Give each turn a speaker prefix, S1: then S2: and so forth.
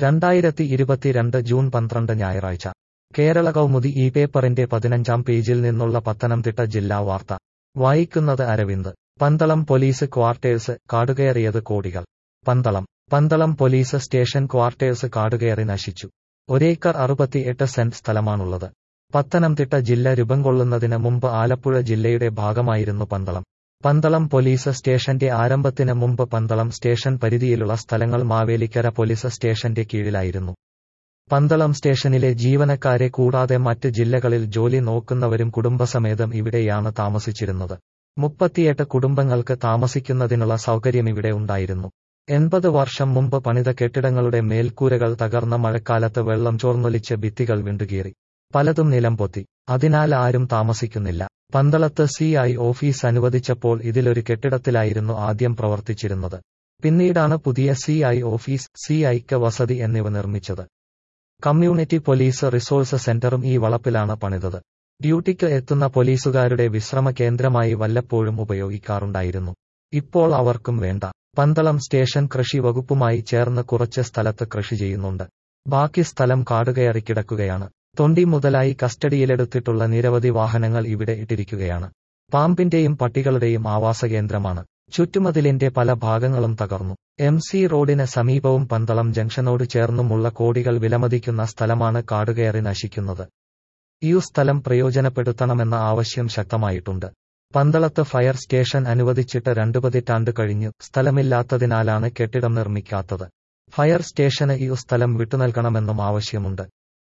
S1: രണ്ടായിരത്തി ഇരുപത്തിരണ്ട് ജൂൺ പന്ത്രണ്ട് ഞായറാഴ്ച കേരള കൗമുദി ഈ പേപ്പറിന്റെ പതിനഞ്ചാം പേജിൽ നിന്നുള്ള പത്തനംതിട്ട ജില്ലാ വാർത്ത വായിക്കുന്നത് അരവിന്ദ് പന്തളം പോലീസ് ക്വാർട്ടേഴ്സ് കാടുകയറിയത് കോടികൾ Pandalam Pandalam police station quarters കാടുകയറി നശിച്ചു ഒരേക്കർ അറുപത്തിയെട്ട് സെന്റ് സ്ഥലമാണുള്ളത് പത്തനംതിട്ട ജില്ല രൂപം കൊള്ളുന്നതിന് മുമ്പ് ആലപ്പുഴ ജില്ലയുടെ ഭാഗമായിരുന്നു പന്തളം പന്തളം പോലീസ് സ്റ്റേഷന്റെ ആരംഭത്തിന് മുമ്പ് പന്തളം സ്റ്റേഷൻ പരിധിയിലുള്ള സ്ഥലങ്ങൾ മാവേലിക്കര പോലീസ് സ്റ്റേഷന്റെ കീഴിലായിരുന്നു പന്തളം സ്റ്റേഷനിലെ ജീവനക്കാരെ കൂടാതെ മറ്റ് ജില്ലകളിൽ ജോലി നോക്കുന്നവരും കുടുംബസമേതം ഇവിടെയാണ് താമസിച്ചിരുന്നത് മുപ്പത്തിയെട്ട് കുടുംബങ്ങൾക്ക് താമസിക്കുന്നതിനുള്ള സൗകര്യം ഇവിടെ ഉണ്ടായിരുന്നു എൺപത് വർഷം മുമ്പ് പണിത കെട്ടിടങ്ങളുടെ മേൽക്കൂരകൾ തകർന്ന മഴക്കാലത്ത് വെള്ളം ചോർന്നൊലിച്ച് ഭിത്തികൾ വിണ്ടുകീറി പലതും നിലംപൊത്തി അതിനാൽ ആരും താമസിക്കുന്നില്ല പന്തളത്ത് സി ഐ ഓഫീസ് അനുവദിച്ചപ്പോൾ ഇതിലൊരു കെട്ടിടത്തിലായിരുന്നു ആദ്യം പ്രവർത്തിച്ചിരുന്നത് പിന്നീടാണ് പുതിയ സി ഐ ഓഫീസ് സി ഐക്ക് വസതി എന്നിവ നിർമ്മിച്ചത് കമ്മ്യൂണിറ്റി പോലീസ് റിസോഴ്സ് സെന്ററും ഈ വളപ്പിലാണ് പണിതത് ഡ്യൂട്ടിക്ക് എത്തുന്ന പോലീസുകാരുടെ വിശ്രമ കേന്ദ്രമായി വല്ലപ്പോഴും ഉപയോഗിക്കാറുണ്ടായിരുന്നു ഇപ്പോൾ അവർക്കും വേണ്ട പന്തളം സ്റ്റേഷൻ കൃഷി വകുപ്പുമായി ചേർന്ന് കുറച്ച് സ്ഥലത്ത് കൃഷി ചെയ്യുന്നുണ്ട് ബാക്കി സ്ഥലം കാടുകയറി കിടക്കുകയാണ് തൊണ്ടി മുതലായി കസ്റ്റഡിയിലെടുത്തിട്ടുള്ള നിരവധി വാഹനങ്ങൾ ഇവിടെ ഇട്ടിരിക്കുകയാണ് പാമ്പിന്റെയും പട്ടികളുടെയും ആവാസകേന്ദ്രമാണ് ചുറ്റുമതിലിന്റെ പല ഭാഗങ്ങളും തകർന്നു എം സി റോഡിന് സമീപവും പന്തളം ജംഗ്ഷനോട് ചേർന്നുമുള്ള കോടികൾ വിലമതിക്കുന്ന സ്ഥലമാണ് കാടുകയറി നശിക്കുന്നത് ഈ സ്ഥലം പ്രയോജനപ്പെടുത്തണമെന്ന ആവശ്യം ശക്തമായിട്ടുണ്ട് പന്തളത്ത് ഫയർ സ്റ്റേഷൻ അനുവദിച്ചിട്ട് രണ്ടു പതിറ്റാണ്ട് കഴിഞ്ഞു സ്ഥലമില്ലാത്തതിനാലാണ് കെട്ടിടം നിർമ്മിക്കാത്തത് ഫയർ സ്റ്റേഷന് ഈ സ്ഥലം വിട്ടുനൽകണമെന്നും ആവശ്യമുണ്ട്